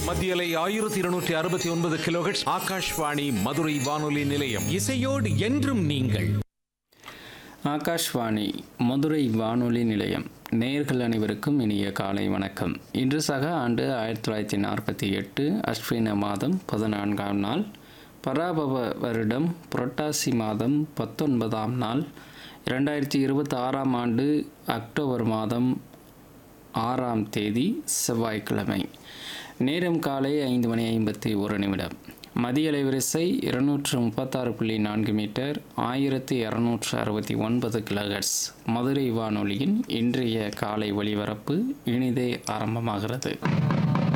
மத்தியலை ஆயிரத்தி இருநூற்றி அறுபத்தி ஒன்பது கிலோஹெட்ஸ் ஆகாஷ்வாணி மதுரை வானொலி நிலையம் இசையோடு என்றும் நீங்கள் ஆகாஷ்வாணி மதுரை வானொலி நிலையம் நேயர்கள் அனைவருக்கும் இனிய காலை வணக்கம் இன்று சக ஆண்டு ஆயிரத்தி தொள்ளாயிரத்தி நாற்பத்தி எட்டு அஸ்வின மாதம் பதினான்காம் நாள் பராபவ வருடம் புரட்டாசி மாதம் பத்தொன்பதாம் நாள் இரண்டாயிரத்தி இருபத்தி ஆறாம் ஆண்டு அக்டோபர் மாதம் ஆறாம் தேதி செவ்வாய்க்கிழமை நேரம் காலை ஐந்து மணி ஐம்பத்தி ஒரு நிமிடம் மதிய அலைவரிசை இருநூற்று முப்பத்தாறு புள்ளி நான்கு மீட்டர் ஆயிரத்தி இரநூற்று அறுபத்தி ஒன்பது கிலோஹெர்ட்ஸ் மதுரை வானொலியின் இன்றைய காலை ஒளிபரப்பு இனிதே ஆரம்பமாகிறது